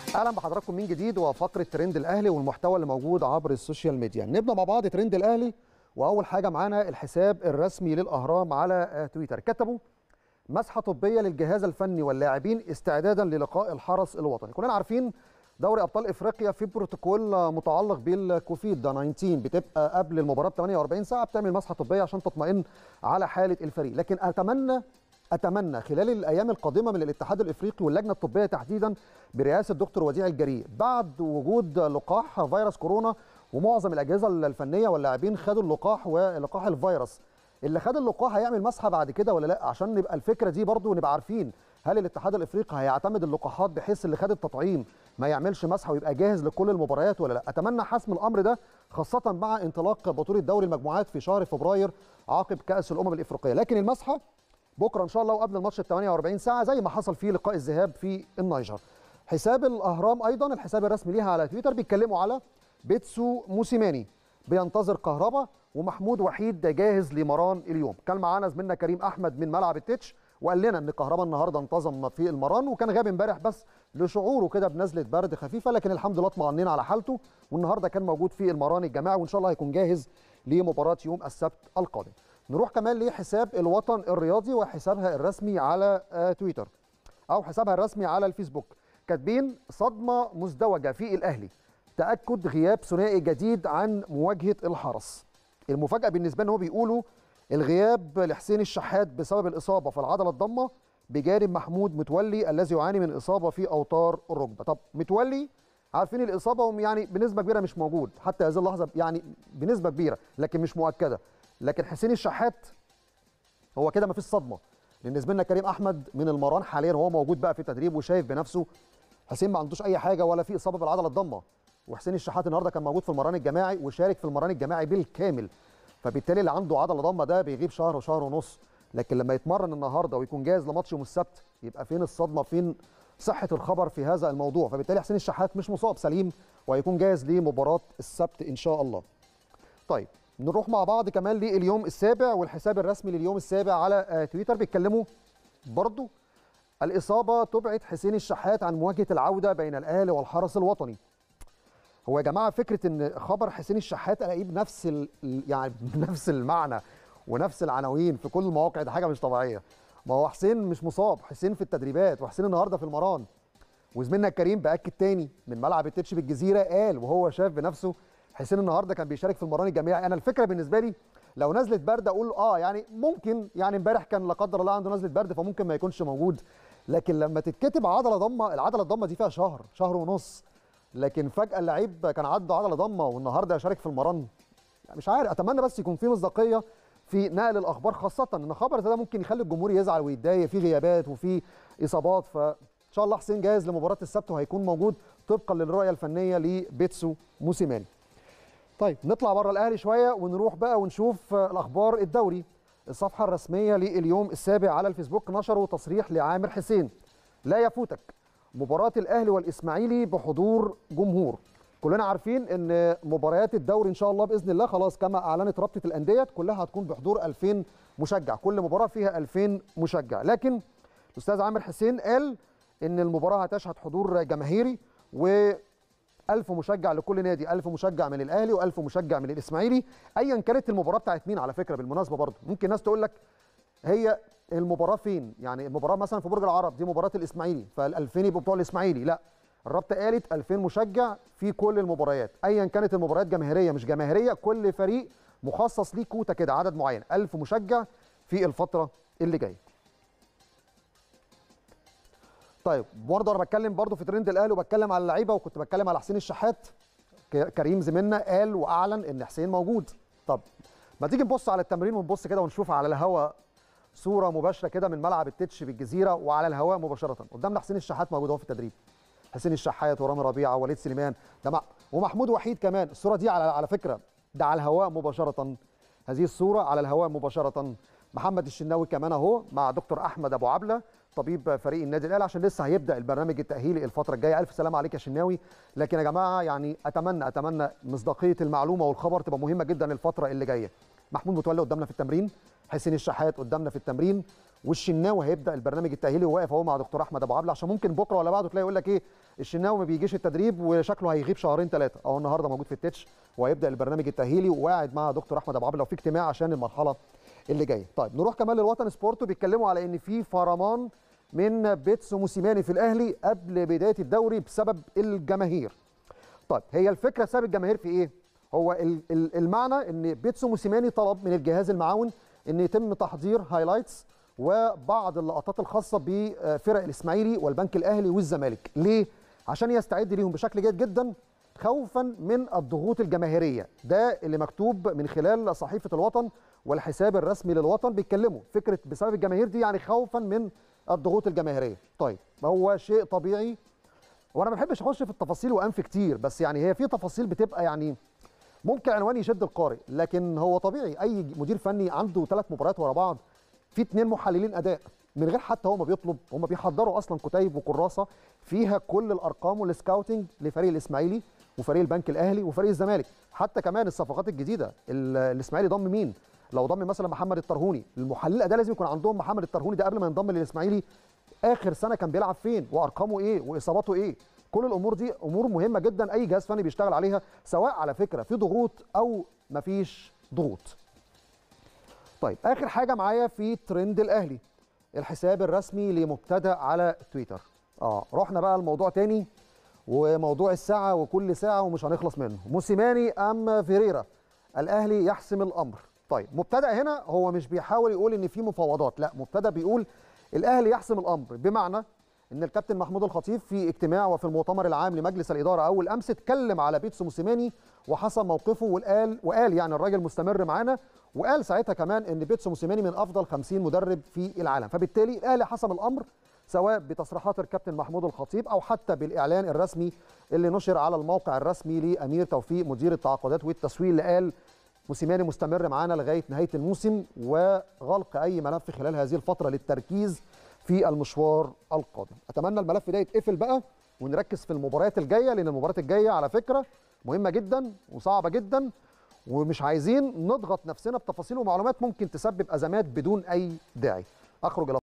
اهلا بحضراتكم من جديد وفقره ترند الاهلي والمحتوى اللي موجود عبر السوشيال ميديا نبدا مع بعض ترند الاهلي واول حاجه معانا الحساب الرسمي للاهرام على تويتر كتبوا مسحه طبيه للجهاز الفني واللاعبين استعدادا للقاء الحرس الوطني كلنا عارفين دوري ابطال افريقيا في بروتوكول متعلق بالكوفيد 19 بتبقى قبل المباراه ب 48 ساعه بتعمل مسحه طبيه عشان تطمئن على حاله الفريق لكن اتمنى اتمنى خلال الايام القادمه من الاتحاد الافريقي واللجنه الطبيه تحديدا برئاسه دكتور وديع الجريء بعد وجود لقاح فيروس كورونا ومعظم الاجهزه الفنيه واللاعبين خدوا اللقاح ولقاح الفيروس اللي خد اللقاح هيعمل مسحه بعد كده ولا لا عشان نبقى الفكره دي برضو نبقى عارفين هل الاتحاد الافريقي هيعتمد اللقاحات بحيث اللي خد التطعيم ما يعملش مسحه ويبقى جاهز لكل المباريات ولا لا اتمنى حسم الامر ده خاصه مع انطلاق بطوله دوري المجموعات في شهر فبراير عقب كاس الامم الافريقيه لكن المسحه بكره ان شاء الله وقبل الماتش ال 48 ساعه زي ما حصل في لقاء الذهاب في النيجر حساب الاهرام ايضا الحساب الرسمي ليها على تويتر بيتكلموا على بيتسو موسيماني بينتظر كهربا ومحمود وحيد جاهز لمران اليوم كان معانا زميلنا كريم احمد من ملعب التتش وقال لنا ان كهربا النهارده انتظم في المران وكان غاب امبارح بس لشعوره كده بنزله برد خفيفه لكن الحمد لله اطمئنين على حالته والنهارده كان موجود في المران الجماعي وان شاء الله هيكون جاهز لمباراه يوم السبت القادم نروح كمان لحساب الوطن الرياضي وحسابها الرسمي على تويتر او حسابها الرسمي على الفيسبوك كاتبين صدمه مزدوجه في الاهلي تاكد غياب ثنائي جديد عن مواجهه الحرس المفاجاه بالنسبه لهم هو بيقولوا الغياب لحسين الشحات بسبب الاصابه في العضله الضمه بجانب محمود متولي الذي يعاني من اصابه في اوتار الركبه طب متولي عارفين الاصابه يعني بنسبه كبيره مش موجود حتى هذه اللحظه يعني بنسبه كبيره لكن مش مؤكده لكن حسين الشحات هو كده ما فيش صدمه لان زميلنا كريم احمد من المران حاليا هو موجود بقى في التدريب وشايف بنفسه حسين ما عندوش اي حاجه ولا في اصابه بالعضله الضمه وحسين الشحات النهارده كان موجود في المران الجماعي وشارك في المران الجماعي بالكامل فبالتالي اللي عنده عضله ضمه ده بيغيب شهر وشهر ونص لكن لما يتمرن النهارده ويكون جاهز لماتش يوم السبت يبقى فين الصدمه فين صحه الخبر في هذا الموضوع فبالتالي حسين الشحات مش مصاب سليم وهيكون جاهز لمباراه السبت ان شاء الله طيب نروح مع بعض كمان لليوم السابع والحساب الرسمي لليوم السابع على تويتر بيتكلموا برضو الإصابة تبعد حسين الشحات عن مواجهة العودة بين الأهلي والحرس الوطني هو يا جماعة فكرة إن خبر حسين الشحات ألاقيه بنفس ال... يعني بنفس المعنى ونفس العناوين في كل المواقع دي حاجة مش طبيعية ما هو حسين مش مصاب حسين في التدريبات وحسين النهاردة في المران وزميلنا الكريم بأكد تاني من ملعب التتش بالجزيرة قال وهو شاف بنفسه حسين النهارده كان بيشارك في المران الجماعي انا الفكره بالنسبه لي لو نزلت برد اقول اه يعني ممكن يعني امبارح كان لا قدر الله عنده نزله برد فممكن ما يكونش موجود لكن لما تتكتب عضله ضمه العضله الضمه دي فيها شهر شهر ونص لكن فجاه اللعيب كان عنده عضله ضمه والنهارده يشارك في المران يعني مش عارف اتمنى بس يكون في مصداقيه في نقل الاخبار خاصه ان خبر ده ممكن يخلي الجمهور يزعل ويتضايق في غيابات وفي اصابات فان شاء الله حسين جاهز لمباراه السبت وهيكون موجود طبقا للرؤيه الفنيه لبيتسو موسيماني طيب نطلع بره الاهلي شويه ونروح بقى ونشوف الاخبار الدوري الصفحه الرسميه لليوم السابع على الفيسبوك نشروا تصريح لعامر حسين لا يفوتك مباراه الاهلي والاسماعيلي بحضور جمهور كلنا عارفين ان مباريات الدوري ان شاء الله باذن الله خلاص كما اعلنت رابطه الانديه كلها هتكون بحضور 2000 مشجع كل مباراه فيها 2000 مشجع لكن الاستاذ عامر حسين قال ان المباراه هتشهد حضور جماهيري و ألف مشجع لكل نادي ألف مشجع من الأهلي وألف مشجع من الإسماعيلي أيا كانت المباراة بتاعت مين على فكرة بالمناسبة برضه ممكن ناس تقول لك هي المباراة فين يعني المباراة مثلا في برج العرب دي مباراة الإسماعيلي فال2000 يبقوا بتوع الإسماعيلي لا الرابطة قالت 2000 مشجع في كل المباريات أيا كانت المباريات جماهيرية مش جماهيرية كل فريق مخصص ليه كوتا كده عدد معين 1000 مشجع في الفترة اللي جايه طيب برضه انا بتكلم برضه في ترند الاهلي وبتكلم على اللعيبه وكنت بتكلم على حسين الشحات كريم زميلنا قال واعلن ان حسين موجود طب ما تيجي نبص على التمرين ونبص كده ونشوف على الهواء صوره مباشره كده من ملعب التتش بالجزيره وعلى الهواء مباشره قدامنا حسين الشحات موجود اهو في التدريب حسين الشحات ورامي ربيعه ووليد سليمان ده مع ومحمود وحيد كمان الصوره دي على على فكره ده على الهواء مباشره هذه الصوره على الهواء مباشره محمد الشناوي كمان اهو مع دكتور احمد ابو عبله طبيب فريق النادي الاهلي عشان لسه هيبدا البرنامج التاهيلي الفتره الجايه الف سلامه عليك يا شناوي لكن يا جماعه يعني اتمنى اتمنى مصداقيه المعلومه والخبر تبقى مهمه جدا الفتره اللي جايه محمود متولي قدامنا في التمرين حسين الشحات قدامنا في التمرين والشناوي هيبدا البرنامج التاهيلي وواقف اهو مع دكتور احمد ابو عبله عشان ممكن بكره ولا بعده تلاقي يقول لك ايه الشناوي ما بيجيش التدريب وشكله هيغيب شهرين ثلاثه اهو النهارده موجود في التتش وهيبدا البرنامج التاهيلي وقاعد مع دكتور احمد ابو عبله وفي اجتماع عشان المرحله اللي جايه طيب نروح كمان للوطن سبورت بيتكلموا على ان في فرمان من بيتس موسيماني في الاهلي قبل بدايه الدوري بسبب الجماهير طيب هي الفكره سبب الجماهير في ايه هو المعنى ان بيتسو موسيماني طلب من الجهاز المعاون ان يتم تحضير هايلايتس وبعض اللقطات الخاصه بفرق الاسماعيلي والبنك الاهلي والزمالك ليه عشان يستعد ليهم بشكل جيد جدا خوفا من الضغوط الجماهيريه ده اللي مكتوب من خلال صحيفه الوطن والحساب الرسمي للوطن بيتكلموا فكره بسبب الجماهير دي يعني خوفا من الضغوط الجماهيريه طيب هو شيء طبيعي وانا ما بحبش اخش في التفاصيل وانفي كتير بس يعني هي في تفاصيل بتبقى يعني ممكن عنوان يشد القارئ لكن هو طبيعي اي مدير فني عنده ثلاث مباريات ورا بعض في اثنين محللين اداء من غير حتى هو ما بيطلب هم بيحضروا اصلا كتيب وكراسه فيها كل الارقام والسكاوتنج لفريق الاسماعيلي وفريق البنك الاهلي وفريق الزمالك حتى كمان الصفقات الجديده الاسماعيلي ضم مين لو ضم مثلا محمد الطرهوني المحلل الاداء لازم يكون عندهم محمد الطرهوني ده قبل ما ينضم للاسماعيلي اخر سنه كان بيلعب فين وارقامه ايه واصاباته ايه كل الامور دي امور مهمه جدا اي جهاز فني بيشتغل عليها سواء على فكره في ضغوط او مفيش ضغوط طيب اخر حاجه معايا في ترند الاهلي الحساب الرسمي لمبتدا على تويتر اه رحنا بقى الموضوع تاني وموضوع الساعه وكل ساعه ومش هنخلص منه موسيماني ام فيريرا الاهلي يحسم الامر طيب مبتدا هنا هو مش بيحاول يقول ان في مفاوضات لا مبتدا بيقول الاهلي يحسم الامر بمعنى ان الكابتن محمود الخطيب في اجتماع وفي المؤتمر العام لمجلس الاداره اول امس اتكلم على بيتسو موسيماني وحسم موقفه وقال وقال يعني الراجل مستمر معانا وقال ساعتها كمان ان بيتسو موسيماني من افضل 50 مدرب في العالم فبالتالي الاهلي حسم الامر سواء بتصريحات الكابتن محمود الخطيب او حتى بالاعلان الرسمي اللي نشر على الموقع الرسمي لامير توفيق مدير التعاقدات والتسويق اللي قال موسيماني مستمر معانا لغايه نهايه الموسم وغلق اي ملف خلال هذه الفتره للتركيز في المشوار القادم اتمنى الملف ده يتقفل بقى ونركز في المباريات الجايه لان المباريات الجايه على فكره مهمه جدا وصعبه جدا ومش عايزين نضغط نفسنا بتفاصيل ومعلومات ممكن تسبب ازمات بدون اي داعي اخرج الى